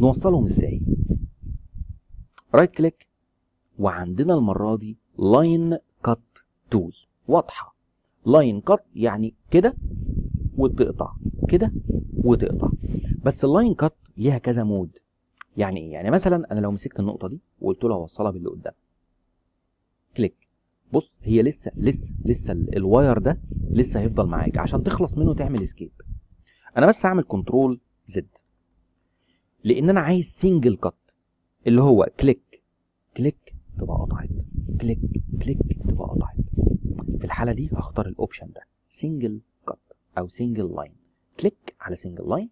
نوصلهم ازاي رايت كليك وعندنا المره دي لاين كات تول واضحه لاين كات يعني كده وتقطع كده وتقطع بس اللاين كات ليها كذا مود يعني ايه يعني مثلا انا لو مسكت النقطه دي وقلت له اوصلها باللي قدام كليك بص هي لسه لسه لسه ال- الواير ده لسه هيفضل معاك عشان تخلص منه تعمل اسكيب انا بس هعمل كنترول زد لان انا عايز سنجل كات اللي هو كليك كليك تبقى قطعت كليك كليك تبقى قطعت في الحاله دي هختار الاوبشن ده سنجل كات او سنجل لاين كليك على سنجل لاين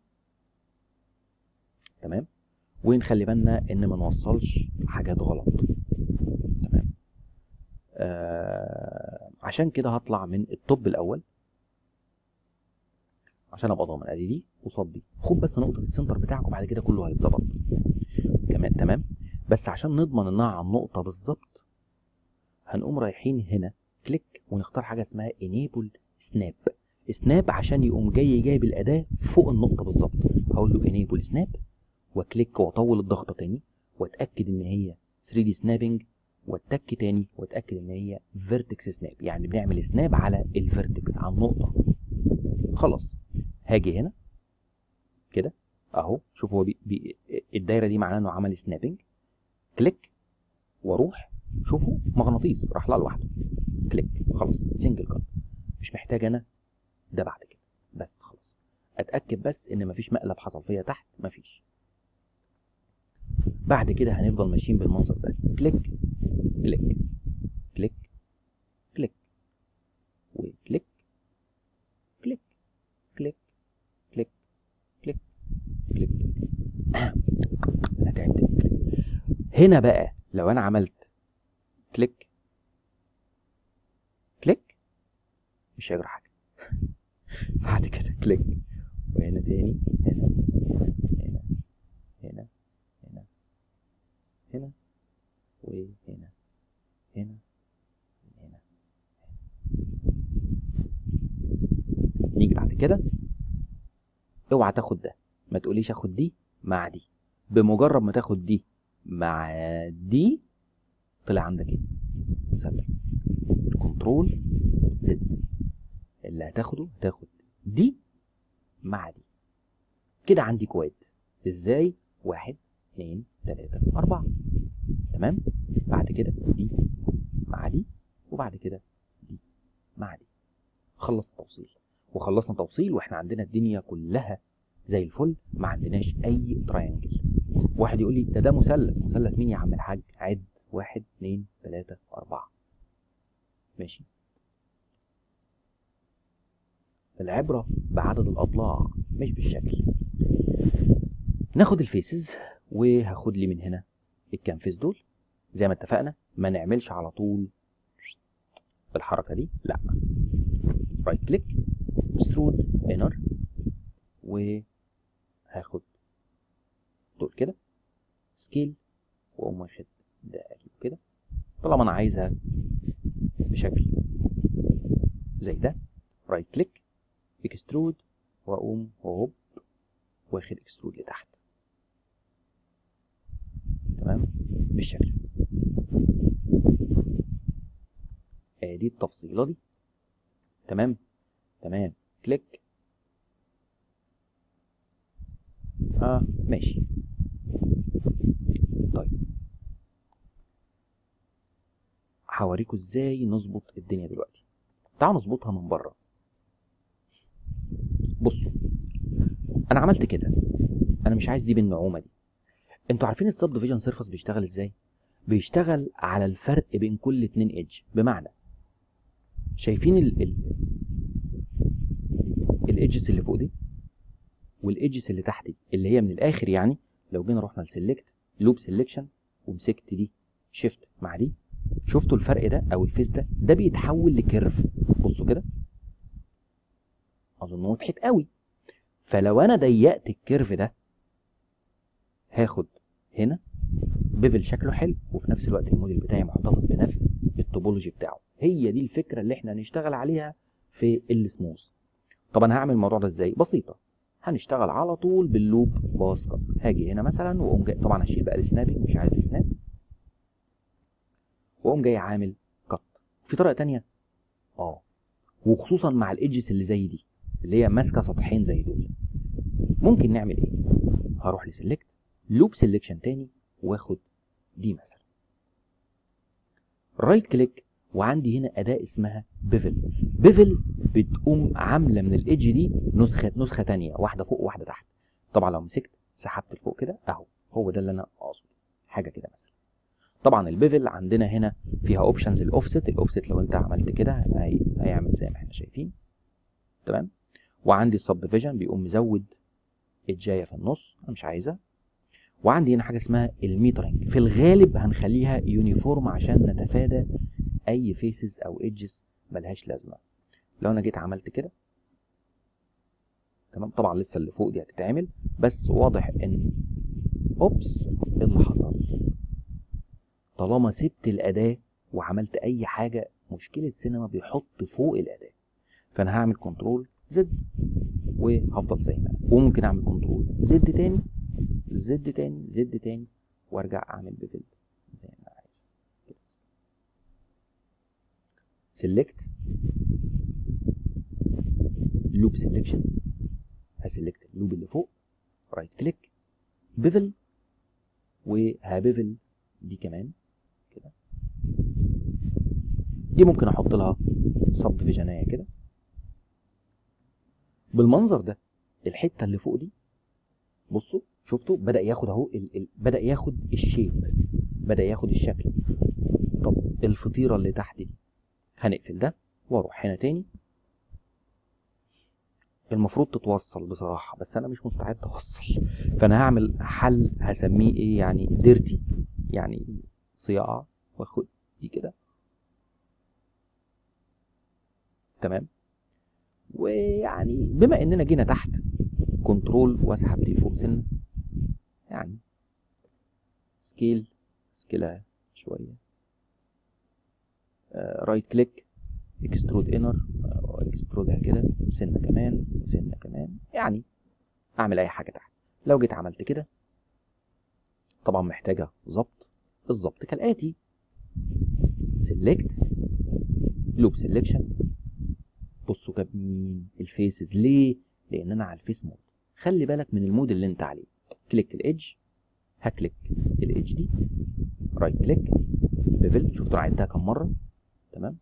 تمام ونخلي بالنا ان ما نوصلش حاجات غلط تمام آه عشان كده هطلع من التوب الاول عشان ابقى ضامن ادي دي قصاد دي خد بس نقطه السنتر بتاعك وبعد كده كله هيتظبط كمان تمام بس عشان نضمن انها على النقطه بالظبط هنقوم رايحين هنا كليك ونختار حاجه اسمها enable سناب سناب عشان يقوم جاي جايب الاداه فوق النقطه بالظبط هقول له enable سناب واكليك واطول الضغطه تاني واتاكد ان هي 3 دي سنابنج واتك تاني واتاكد ان هي فيرتكس سناب يعني بنعمل سناب على الفيرتكس على النقطه خلاص هاجي هنا كده اهو شوف هو بي بي الدايره دي معناه انه عمل سنابنج كليك واروح شوفوا مغناطيس راح لها لوحده كليك خلاص سنجل كات مش محتاج انا ده بعد كده بس خلاص اتاكد بس ان مفيش مقلب حصل فيا تحت مفيش بعد كده هنفضل ماشيين بالمنظر ده كليك كليك كليك كليك وكليك كليك كليك كليك كليك كليك انا تعبت من كليك هنا بقى لو انا عملت كليك كليك مش هيجرى حاجه بعد كده كليك وهنا تاني هنا هنا هنا هنا هنا وهنا هنا هنا نيجي بعد كده اوعى تاخد ده ما تقوليش اخد دي مع دي بمجرد ما تاخد دي مع دي طلع عندك ايه مثلث كنترول زد اللي هتاخده هتاخد دي مع دي كده عندي كواد ازاي واحد اتنين تلاتة اربعة تمام بعد كده دي مع دي وبعد كده دي مع دي خلص التوصيل وخلصنا توصيل واحنا عندنا الدنيا كلها زي الفل ما عندناش اي تراينجل واحد يقول لي ده ده مثلث مثلث مين يا عم الحاج عد واحد اتنين تلاتة اربعة ماشي العبرة بعدد الأضلاع مش بالشكل ناخد الفيسز وهاخد لي من هنا الكام فيس دول زي ما اتفقنا ما نعملش على طول الحركة دي لا رايت كليك اكسترود انر وهاخد دول كده سكيل واقوم واخد ده كده طالما انا عايزها بشكل زي ده رايت كليك اكسترود واقوم هوب واخد اكسترود لتحت تمام بالشكل ادي التفصيله دي تمام تمام كليك اه ماشي طيب هوريكم ازاي نظبط الدنيا دلوقتي تعالوا نظبطها من بره بصوا انا عملت كده انا مش عايز دي بالنعومه دي انتوا عارفين السب ديفيجن سيرفس بيشتغل ازاي بيشتغل على الفرق بين كل اتنين ايدج بمعنى شايفين ال ال الايدجز اللي فوق دي والايدجز اللي تحت دي اللي هي من الاخر يعني لو جينا رحنا لسلكت لوب سيلكشن ومسكت دي شيفت مع دي شفتوا الفرق ده او الفيس ده ده بيتحول لكيرف بصوا كده اظن وضحت قوي فلو انا ضيقت الكيرف ده هاخد هنا بيفل شكله حلو وفي نفس الوقت الموديل بتاعي محتفظ بنفس التوبولوجي بتاعه هي دي الفكره اللي احنا هنشتغل عليها في السموث طب انا هعمل الموضوع ده ازاي بسيطه هنشتغل على طول باللوب باص كات هاجي هنا مثلا واقوم جاي طبعا هشيل بقى السنابنج مش عايز سناب واقوم جاي عامل كات في طريقه تانية اه وخصوصا مع الايدجز اللي زي دي اللي هي ماسكه سطحين زي دول ممكن نعمل ايه هروح لسلكت لوب سيلكشن تاني واخد دي مثلا رايت كليك وعندي هنا اداه اسمها بيفل بيفل بتقوم عامله من الايدج دي نسخه نسخه تانية واحده فوق وواحده تحت طبعا لو مسكت سحبت لفوق كده اهو هو ده اللي انا اقصده حاجه كده مثلا طبعا البيفل عندنا هنا فيها اوبشنز الاوفست الاوفست لو انت عملت كده هي... هيعمل زي ما احنا شايفين تمام وعندي السب ديفيجن بيقوم مزود الجايه في النص انا مش عايزها وعندي هنا حاجه اسمها الميترنج في الغالب هنخليها يونيفورم عشان نتفادى اي فيسز او ايدجز ملهاش لازمه لو انا جيت عملت كده تمام طبعا لسه اللي فوق دي هتتعمل بس واضح ان اوبس ايه اللي حصل طالما سبت الاداه وعملت اي حاجه مشكله سينما بيحط فوق الاداه فانا هعمل كنترول زد وهفضل زي ما انا وممكن اعمل كنترول زد تاني زد تاني زد تاني وارجع اعمل بفيلد زي ما انا عايز سيلكت لوب سيلكشن هسلكت اللوب اللي فوق رايت كليك بيفل وهبيفل دي كمان كده دي ممكن احط لها سب ديفيجنايه كده بالمنظر ده الحته اللي فوق دي بصوا شفتوا بدا ياخد اهو ال... ال... بدا ياخد الشيب بدا ياخد الشكل طب الفطيره اللي تحت دي هنقفل ده واروح هنا تاني المفروض تتوصل بصراحة بس أنا مش مستعد أوصل فأنا هعمل حل هسميه إيه يعني ديرتي يعني صياعة وآخد دي كده تمام ويعني بما إننا جينا تحت كنترول وأسحب دي لفوق سنة يعني سكيل سكيلها شوية رايت كليك اكسترود انر اكسترودها كده سنه كمان سنه كمان يعني اعمل اي حاجه تحت لو جيت عملت كده طبعا محتاجه ظبط الظبط كالاتي سيلكت لوب سيلكشن بصوا جاب مين الفيسز ليه لان انا على الفيس مود خلي بالك من المود اللي انت عليه كليك الايدج هكليك الايدج دي رايت كليك بيفل شفتوا انا عدتها كم مره تمام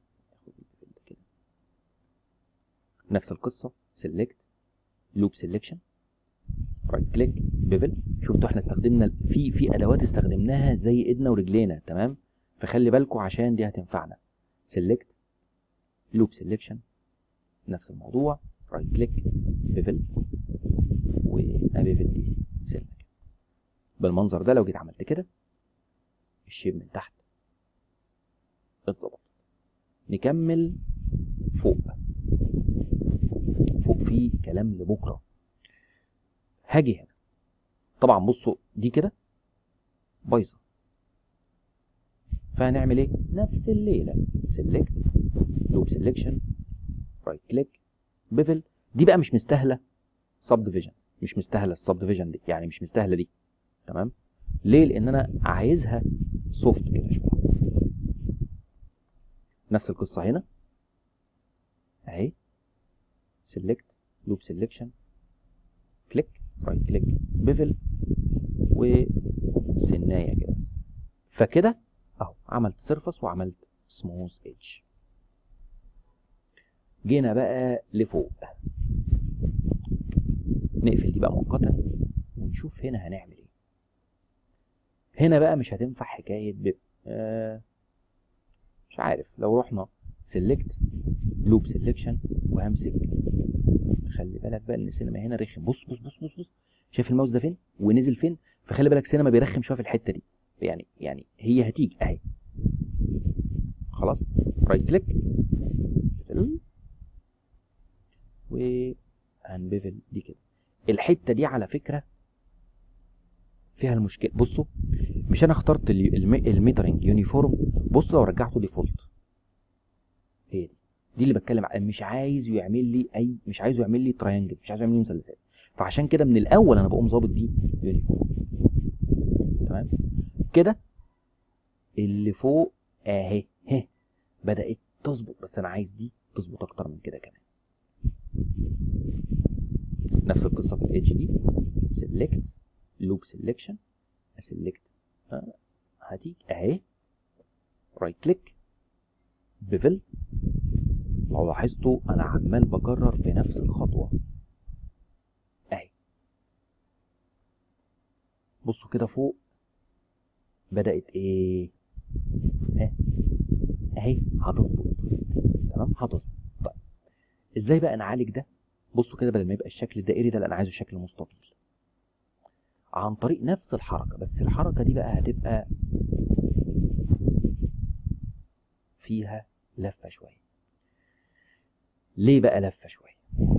نفس القصه سيلكت لوب سيلكشن رايت كليك بيفل شفتوا احنا استخدمنا في في ادوات استخدمناها زي ايدنا ورجلينا تمام فخلي بالكم عشان دي هتنفعنا سيلكت لوب سيلكشن نفس الموضوع رايت كليك بيفل وابيفل دي سنه بالمنظر ده لو جيت عملت كده الشيب من تحت اتظبط نكمل فوق فوق في كلام لبكره هاجي هنا طبعا بصوا دي كده بايظه فهنعمل ايه نفس الليله سيلكت لوب سيلكشن رايت كليك بيفل دي بقى مش مستاهله سب ديفيجن مش مستاهله السب ديفيجن دي يعني مش مستاهله دي تمام ليه لان انا عايزها سوفت كده شويه نفس القصه هنا اهي سيلكت لوب سيلكشن كليك رايت كليك بيفل وسنايه كده فكده اهو عملت سيرفس وعملت سموث ايدج جينا بقى لفوق نقفل دي بقى مؤقتا ونشوف هنا هنعمل ايه هنا بقى مش هتنفع حكايه بيب آه مش عارف لو رحنا سيلكت لوب سيلكشن وهمسك خلي بالك بقى ان السينما هنا رخم بص بص بص بص بص شايف الماوس ده فين ونزل فين فخلي بالك السينما بيرخم شويه في الحته دي يعني يعني هي هتيجي اهي خلاص رايت كليك وهنبيفل دي كده الحته دي على فكره فيها المشكله بصوا مش انا اخترت الميترنج يونيفورم بصوا لو رجعته ديفولت هي دي دي اللي بتكلم عنها مش عايز يعمل لي اي مش عايزه يعمل لي تراينجل مش عايزه يعمل لي مثلثات فعشان كده من الاول انا بقوم ظابط دي يونيفورم تمام كده اللي فوق اهي ها بدات تظبط بس انا عايز دي تظبط اكتر من كده كمان نفس القصه في الاتش دي سيلكت لوب سيلكشن اسلكت هتيجي اهي رايت كليك بيفل لو لاحظتوا انا عمال بكرر في نفس الخطوه اهي بصوا كده فوق بدات ايه ها اهي هتظبط تمام هتظبط طيب ازاي بقى نعالج ده بصوا كده بدل ما يبقى الشكل الدائري ده لا انا عايزه شكل مستطيل عن طريق نفس الحركه بس الحركه دي بقى هتبقى فيها لفه شويه ليه بقى لفه شويه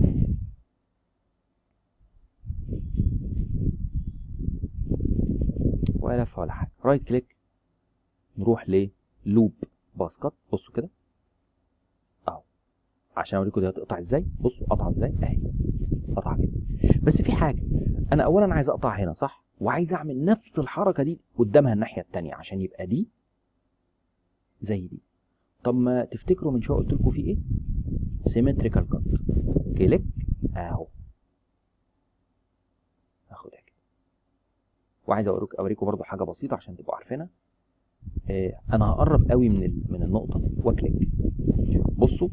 ولا لفه ولا حاجه رايت كليك نروح للوب باسكت بصوا كده اهو عشان اوريكم دي هتقطع ازاي بصوا قطع ازاي اهي قطع كده بس في حاجه انا اولا عايز اقطع هنا صح وعايز اعمل نفس الحركه دي قدامها الناحيه التانية عشان يبقى دي زي دي طب ما تفتكروا من شويه قلت لكم في ايه سيمتريكال كات كليك اهو اخدها كده وعايز اوريكم اوريكم برضو حاجه بسيطه عشان تبقوا عارفينها آه انا هقرب قوي من ال... من النقطه واكليك بصوا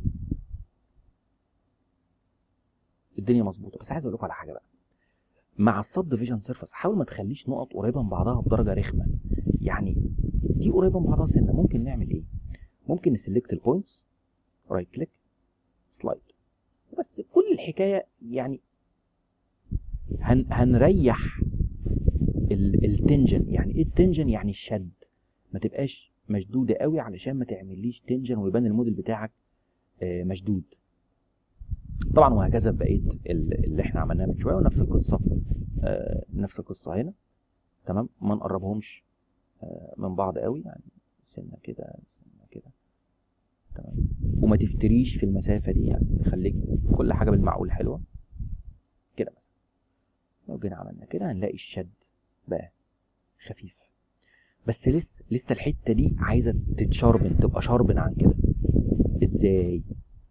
الدنيا مظبوطه بس عايز اقول لكم على حاجه بقى مع السب ديفيجن سيرفيس حاول ما تخليش نقط قريبه من بعضها بدرجه رخمه يعني دي قريبه من بعضها سنه ممكن نعمل ايه ممكن نسلكت البوينتس رايت كليك سلايد بس كل الحكايه يعني هن هنريح التنجن يعني ايه التنجن يعني الشد ما تبقاش مشدوده قوي علشان ما تعمليش تنجن ويبان الموديل بتاعك مشدود طبعا وهكذا بقيه اللي احنا عملناه من شويه ونفس القصه نفس القصه هنا تمام ما نقربهمش من بعض قوي يعني سنه كده سنه كده تمام وما تفتريش في المسافه دي يعني خليك كل حاجه بالمعقول حلوه كده مثلا لو جينا عملنا كده هنلاقي الشد بقى خفيف بس لسه لسه الحته دي عايزه تتشربن تبقى شربن عن كده ازاي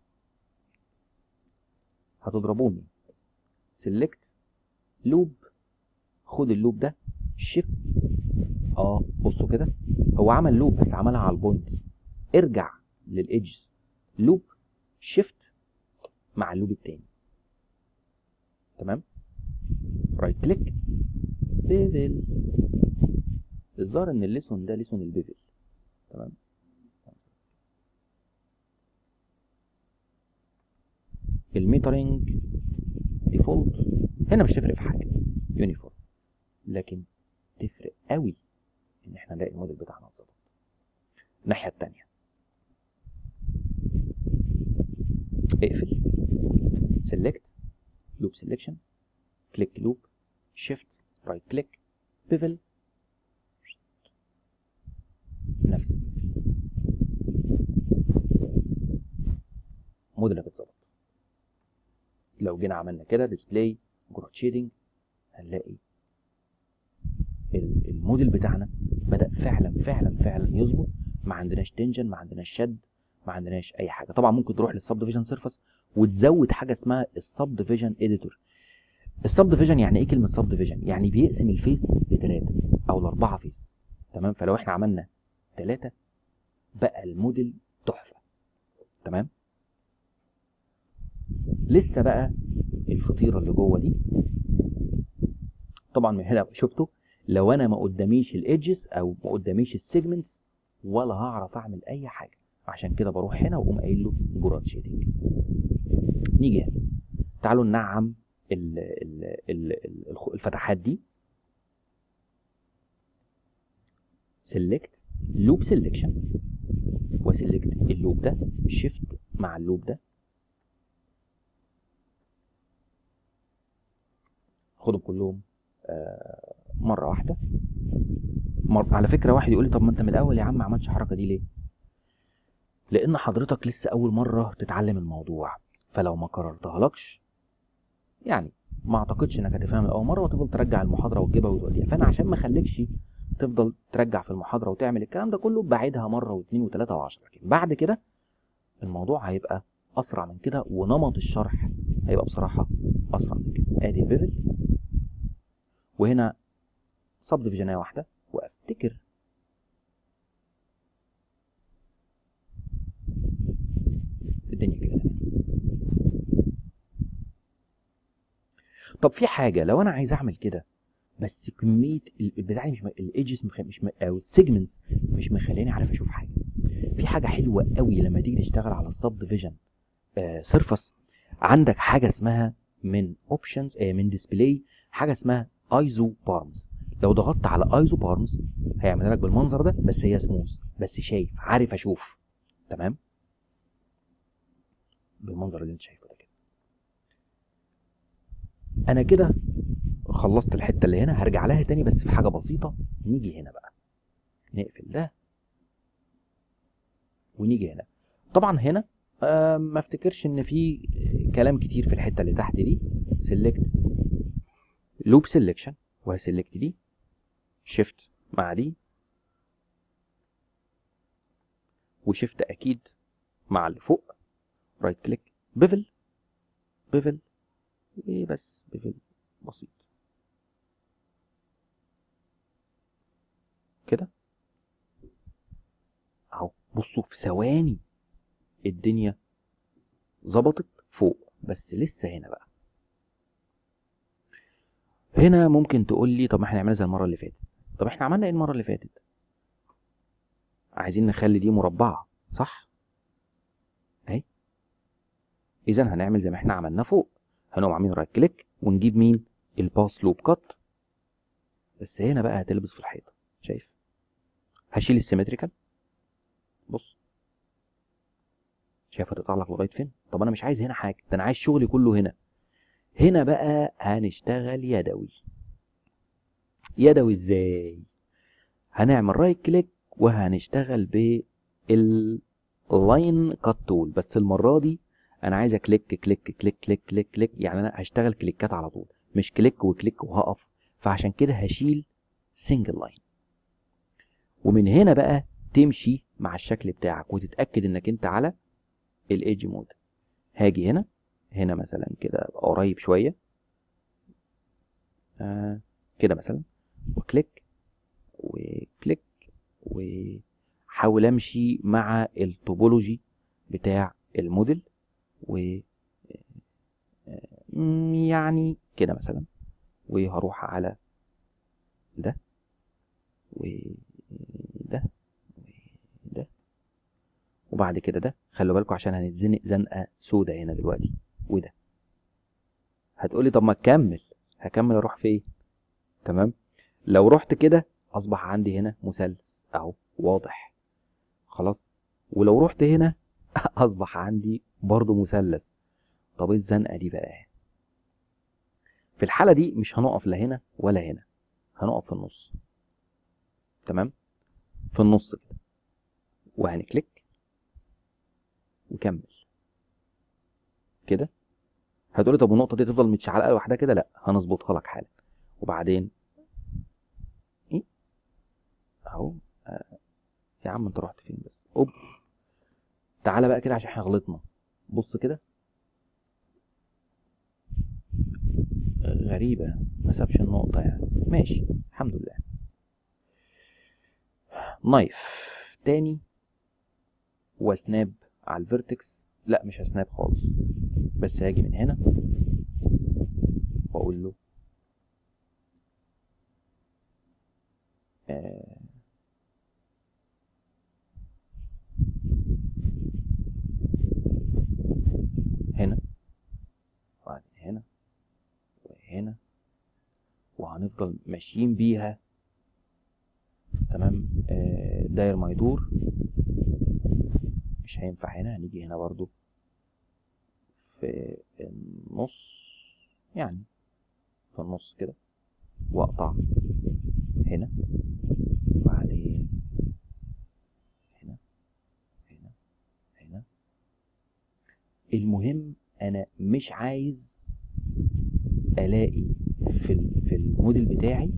هتضربوني سيلكت لوب خد اللوب ده شيفت اه بصوا كده هو عمل لوب بس عملها على البوينت ارجع للايدجز لوب شيفت مع اللوب التاني تمام رايت كليك بيفل الظاهر ان الليسون ده ليسون البيفل تمام الميترنج ديفولت هنا مش تفرق في حاجه يونيفورم لكن تفرق قوي ان احنا نلاقي الموديل بتاعنا اتظبط الناحيه الثانيه اقفل سيلكت لوب سيلكشن كليك لوب شيفت رايت كليك بيفل نفس موديلك اتظبط لو جينا عملنا كده ديسبلاي جروث شيدنج هنلاقي الموديل بتاعنا بدا فعلا فعلا فعلا يظبط ما عندناش تنجن ما عندناش شد ما عندناش اي حاجه طبعا ممكن تروح للسب ديفيجن سيرفيس وتزود حاجه اسمها السب ديفيجن اديتور السب ديفيجن يعني ايه كلمه سب ديفيجن يعني بيقسم الفيس لثلاثه او لاربعه فيس تمام فلو احنا عملنا ثلاثه بقى الموديل تحفه تمام لسه بقى الفطيره اللي جوه دي طبعا من هنا شفتوا لو انا ما قداميش الايدجز او ما قداميش السيجمنتس ولا هعرف اعمل اي حاجه عشان كده بروح هنا واقوم قايل له جراد شيدنج نيجي هنا تعالوا ننعم ال ال ال ال الفتحات دي سيلكت لوب سيلكشن وسيلكت اللوب ده شيفت مع اللوب ده خدهم كلهم آه مره واحده مر... على فكره واحد يقول لي طب ما انت من الاول يا عم ما عملتش الحركه دي ليه لان حضرتك لسه اول مره تتعلم الموضوع فلو ما كررتهالكش يعني ما اعتقدش انك هتفهم اول مره وتفضل ترجع المحاضره وتجيبها وتوديها فانا عشان ما اخليكش تفضل ترجع في المحاضره وتعمل الكلام ده كله بعيدها مره واثنين وثلاثه وعشرة لكن بعد كده الموضوع هيبقى اسرع من كده ونمط الشرح هيبقى بصراحه اسرع من كده ادي البيفل وهنا سب ديفيجنيه واحده وافتكر الدنيا كده تمام طب في حاجه لو انا عايز اعمل كده بس كميه البتاع دي مش الايدجز مش مش م- او السيجمنتس مش مخليني عارف اشوف حاجه في حاجه حلوه قوي لما تيجي تشتغل على السب ديفيجن سيرفس عندك حاجه اسمها من اوبشنز من ديسبلاي حاجه اسمها ايزو بارمز لو ضغطت على ايزو بارمز هيعمل لك بالمنظر ده بس هي سموث بس شايف عارف اشوف تمام بالمنظر اللي انت شايفه ده كده انا كده خلصت الحته اللي هنا هرجع لها تاني بس في حاجه بسيطه نيجي هنا بقى نقفل ده ونيجي هنا طبعا هنا آه ما افتكرش ان في كلام كتير في الحته اللي تحت دي سيلكت لوب سيلكشن وهسلكت دي شيفت مع دي وشيفت اكيد مع اللي فوق رايت كليك بيفل بيفل وبس بيفل بسيط كده اهو بصوا في ثواني الدنيا ظبطت فوق بس لسه هنا بقى هنا ممكن تقول لي طب ما احنا نعملها زي المره اللي فاتت طب احنا عملنا ايه المره اللي فاتت عايزين نخلي دي مربعه صح اهي اذا هنعمل زي ما احنا عملنا فوق هنقوم عاملين رايت كليك ونجيب مين الباس لوب كات بس هنا بقى هتلبس في الحيطه شايف هشيل السيمتريكال بص شايف هتقطع لك لغايه فين طب انا مش عايز هنا حاجه ده انا عايز شغلي كله هنا هنا بقى هنشتغل يدوي يدوي ازاي هنعمل رايت كليك وهنشتغل باللاين كات تول بس المره دي انا عايز كليك كليك كليك كليك كليك كليك يعني انا هشتغل كليكات على طول مش كليك وكليك وهقف فعشان كده هشيل سنجل لاين ومن هنا بقى تمشي مع الشكل بتاعك وتتاكد انك انت على الايدج مود هاجي هنا هنا مثلا كده أبقى قريب شويه آه كده مثلا وكليك وكليك وحاول امشي مع التوبولوجي بتاع الموديل و آه، يعني كده مثلا وهروح على ده وده وده وبعد كده ده خلوا بالكم عشان هنتزنق زنقه سودا هنا دلوقتي وده هتقولي طب ما تكمل هكمل اروح فين تمام لو رحت كده اصبح عندي هنا مثلث اهو واضح خلاص ولو رحت هنا اصبح عندي برضو مثلث طب ايه الزنقه دي بقى في الحاله دي مش هنقف لا هنا ولا هنا هنقف في النص تمام في النص كده وهنكليك وكمل كده هتقولي طب النقطه دي تفضل متشعلقه لوحدها كده لا هنظبطها لك حالا وبعدين ايه اهو آه. يا عم انت رحت فين بس اوب تعالى بقى كده عشان احنا غلطنا بص كده غريبة ما سابش النقطة يعني ماشي الحمد لله نايف تاني وسناب على الفيرتكس لا مش هسناب خالص بس هاجي من هنا واقول له آه هنا وبعدين هنا وهنا وهنفضل ماشيين بيها تمام آه داير ما يدور مش هينفع هنا هنيجي هنا برضو في النص يعني في النص كده واقطع هنا وبعدين هنا هنا هنا المهم انا مش عايز الاقي في ال- في الموديل بتاعي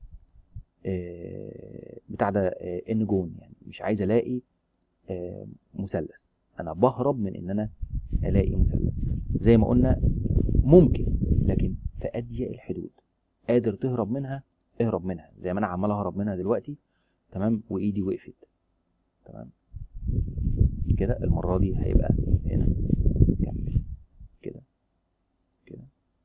آه، بتاع ده ان جون يعني مش عايز الاقي آه، مثلث انا بهرب من ان انا الاقي مثلث زي ما قلنا ممكن لكن في اضيق الحدود قادر تهرب منها اهرب منها زي ما انا عمال اهرب منها دلوقتي تمام وايدي وقفت تمام كده المره دي هيبقى هنا كمل كده كده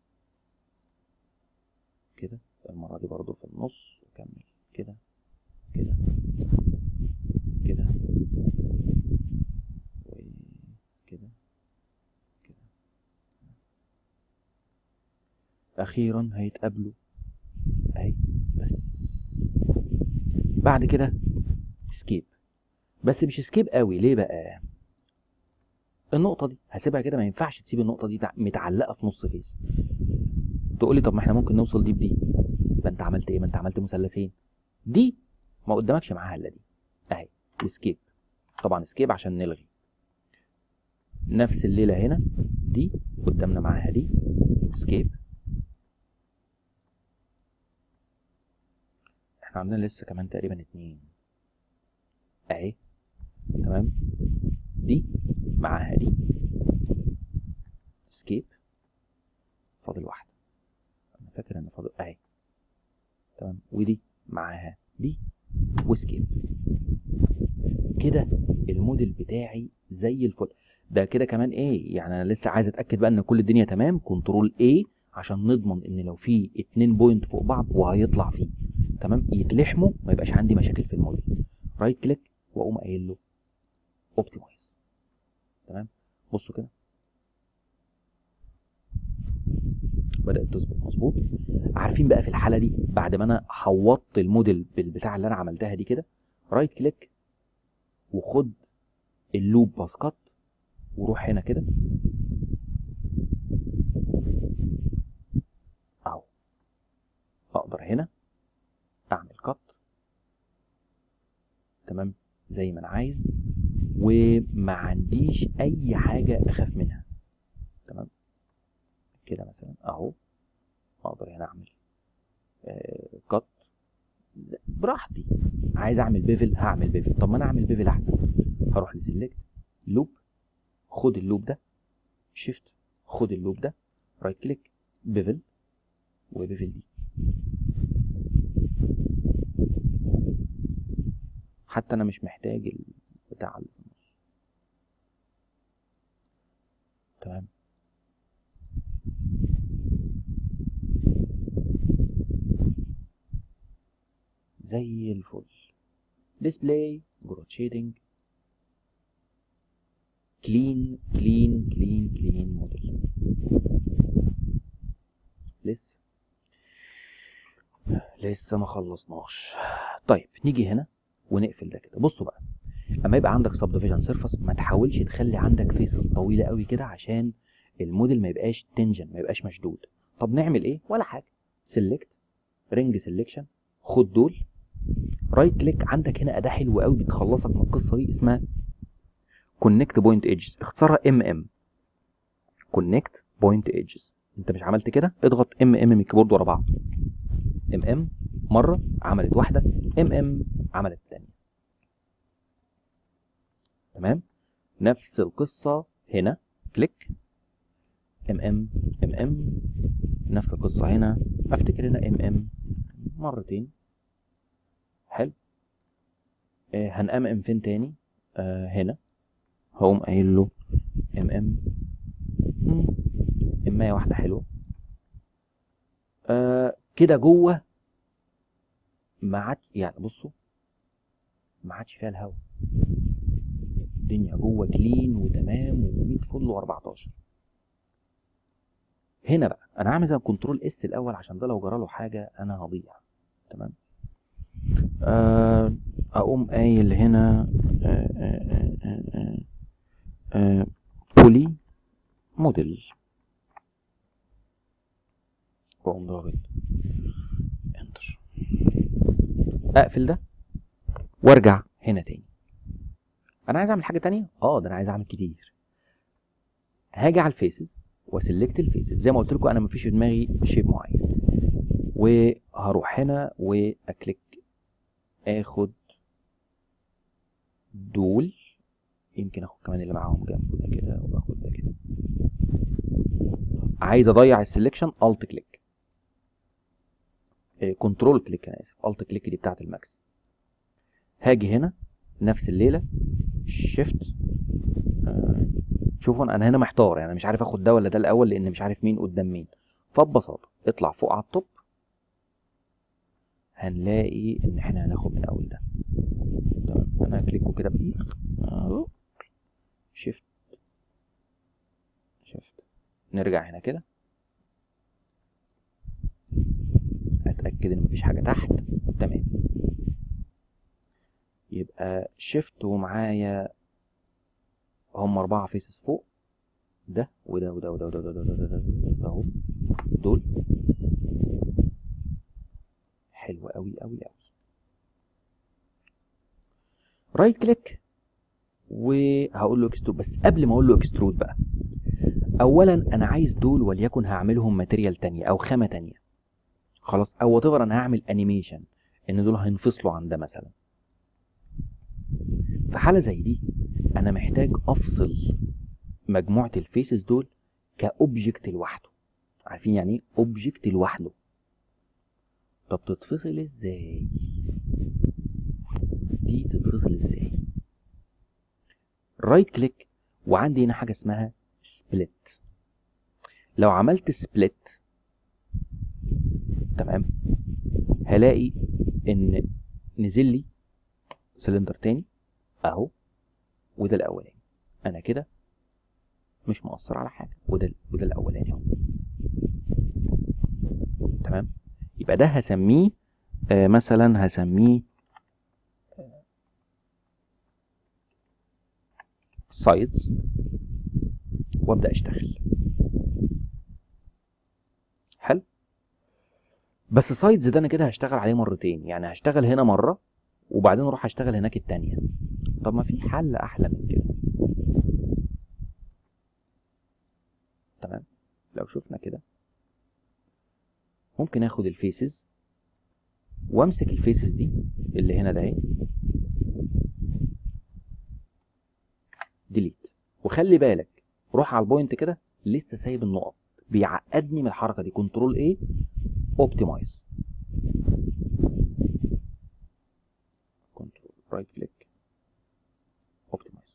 كده المره دي برضو في النص كمل كده كده كده وكده كده اخيرا هيتقابلوا اهي بس بعد كده اسكيب بس مش اسكيب قوي ليه بقى النقطه دي هسيبها كده ما ينفعش تسيب النقطه دي تع- متعلقه في نص فيس تقول لي طب ما احنا ممكن نوصل دي بدي يبقى انت عملت ايه ما انت عملت مثلثين دي ما قدامكش معاها الا دي اهي واسكيب طبعا اسكيب عشان نلغي نفس الليله هنا دي قدامنا معاها دي اسكيب احنا عندنا لسه كمان تقريبا اتنين اهي تمام دي معاها دي اسكيب فاضل واحده انا فاكر ان فاضل اهي تمام ودي معاها دي واسكيب كده الموديل بتاعي زي الفل ده كده كمان ايه يعني انا لسه عايز اتاكد بقى ان كل الدنيا تمام كنترول ايه عشان نضمن ان لو في اتنين بوينت فوق بعض وهيطلع فيه تمام يتلحموا ما يبقاش عندي مشاكل في الموديل رايت كليك واقوم قايل له اوبتمايز تمام بصوا كده بدات تظبط مظبوط عارفين بقى في الحاله دي بعد ما انا حوطت الموديل بالبتاع اللي انا عملتها دي كده رايت كليك وخد اللوب باسكت وروح هنا كده اهو اقدر هنا اعمل كات تمام زي ما انا عايز وما عنديش اي حاجه اخاف منها تمام كده مثلا اهو اقدر هنا اعمل آه كات براحتي عايز اعمل بيفل هعمل بيفل طب ما انا اعمل بيفل احسن هروح لسلكت لوب خد اللوب ده شيفت خد اللوب ده رايت كليك بيفل وبيفل دي حتى انا مش محتاج البتاع اللي في النص تمام زي الفل ديسبلاي جروث شيدنج كلين كلين كلين كلين موديل لسه لسه ما خلصناش طيب نيجي هنا ونقفل ده كده بصوا بقى اما يبقى عندك سب ديفيجن سيرفس ما تحاولش تخلي عندك فيسز طويله قوي كده عشان الموديل ما يبقاش تنجن ما يبقاش مشدود طب نعمل ايه ولا حاجه سيلكت رينج سيلكشن خد دول رايت كليك عندك هنا اداه حلوه قوي بتخلصك من القصه دي اسمها كونكت بوينت ايدجز اختصارها ام ام كونكت بوينت ايدجز انت مش عملت كده اضغط ام ام من الكيبورد ورا بعض ام ام مره عملت واحده ام ام عملت الثانيه تمام نفس القصه هنا كليك ام ام ام ام نفس القصه هنا افتكر هنا ام ام مرتين حلو آه هنأمم فين تاني آه هنا هقوم قايل له ام ام امايه واحده حلوه آه كده جوه ما عادش يعني بصوا ما عادش فيها الهوا الدنيا جوه كلين وتمام و100 فل و14 هنا بقى انا هعمل زي كنترول اس الاول عشان ده لو جرى له حاجه انا هضيع تمام آه اقوم قايل هنا آه آه آه آه آه بولي موديل واقوم ضاغط انتر اقفل ده وارجع هنا تاني انا عايز اعمل حاجه تانية اه ده انا عايز اعمل كتير هاجي على الفيسز وسلكت الفيسز زي ما قلت لكم انا مفيش في دماغي شيب معين وهروح هنا واكليك اخد دول يمكن اخد كمان اللي معاهم جنبه ده كده واخد ده كده عايز اضيع السلكشن الت كليك كنترول كليك انا اسف الت كليك دي بتاعت الماكس هاجي هنا نفس الليله شيفت شوفوا انا هنا محتار يعني مش عارف اخد ده ولا ده الاول لان مش عارف مين قدام مين فببساطه اطلع فوق على التوب هنلاقي ان احنا هناخد من اول ده تمام انا هكليكه كده بايه اهو شيفت شيفت نرجع هنا كده اتاكد ان مفيش حاجه تحت تمام يبقى شيفت ومعايا هم اربعه فيسز فوق ده وده وده وده وده وده وده وده وده اهو دول حلو قوي قوي قوي رايت كليك وهقول له اكسترود بس قبل ما اقول له اكسترود بقى اولا انا عايز دول وليكن هعملهم ماتيريال تانية او خامه تانية خلاص او وات انا هعمل انيميشن ان دول هينفصلوا عن ده مثلا في حاله زي دي انا محتاج افصل مجموعه الفيسز دول كاوبجكت لوحده عارفين يعني ايه اوبجكت لوحده طب تتفصل ازاي دي تتفصل ازاي رايت كليك وعندي هنا حاجه اسمها سبليت لو عملت سبليت تمام هلاقي ان نزل لي سلندر تاني اهو وده الاولاني انا كده مش مؤثر على حاجه وده وده الاولاني اهو تمام يبقى ده هسميه آه مثلا هسميه سايدز وابدا اشتغل حلو بس سايدز ده انا كده هشتغل عليه مرتين يعني هشتغل هنا مره وبعدين اروح اشتغل هناك التانية طب ما في حل احلى من كده تمام لو شفنا كده ممكن اخد الفيسز وامسك الفيسز دي اللي هنا ده اهي ديليت وخلي بالك روح على البوينت كده لسه سايب النقط بيعقدني من الحركه دي كنترول ايه اوبتمايز كنترول رايت كليك اوبتمايز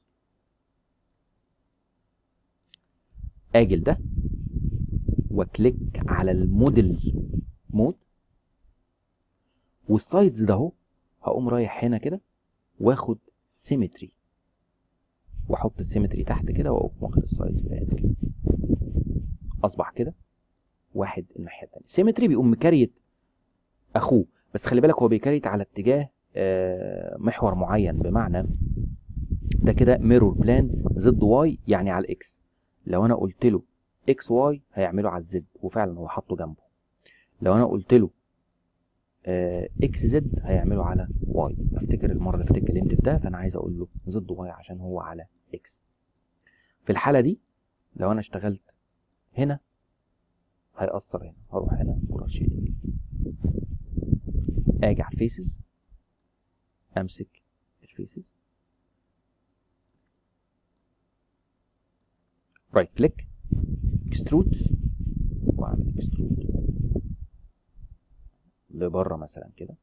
اجل ده واكليك على الموديل مود والسايدز ده اهو هقوم رايح هنا كده واخد سيمتري واحط السيمتري تحت كده واقوم واخد السايدز بتاعتي كده اصبح كده واحد الناحيه الثانيه سيمتري بيقوم مكريت اخوه بس خلي بالك هو بيكريت على اتجاه محور معين بمعنى ده كده ميرور بلان زد واي يعني على الاكس لو انا قلت له اكس واي هيعمله على الزد وفعلا هو حاطه جنبه لو انا قلت له اكس زد هيعمله على واي افتكر المره اللي فاتت اتكلمت في ده فانا عايز اقول له زد واي عشان هو على اكس في الحاله دي لو انا اشتغلت هنا هيأثر هنا هروح هنا كرة شيدنج اجي على الفيسز امسك الفيسز رايت كليك اكسترود واعمل اكسترود لبره مثلا كده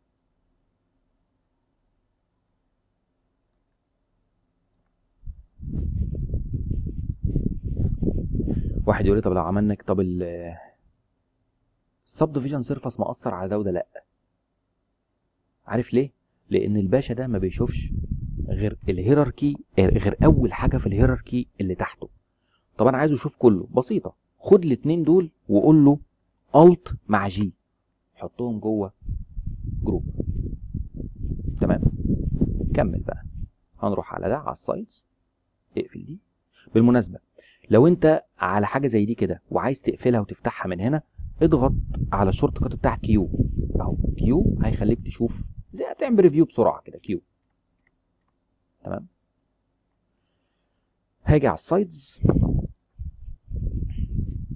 واحد يقول لي طب لو عملنا طب ال السب ديفيجن سيرفس مأثر على ده وده لا عارف ليه لان الباشا ده ما بيشوفش غير الهيراركي غير اول حاجه في الهيراركي اللي تحته طب انا عايزه يشوف كله بسيطه خد الاثنين دول وقول له الت مع جي حطهم جوه جروب تمام كمل بقى هنروح على ده على السايتس اقفل دي بالمناسبه لو انت على حاجه زي دي كده وعايز تقفلها وتفتحها من هنا اضغط على الشورت كات بتاع كيو اهو كيو هيخليك تشوف زي بتعمل ريفيو بسرعه كده كيو تمام هاجي على السايدز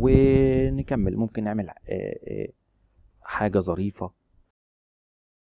ونكمل ممكن نعمل آه، آه، حاجة ظريفة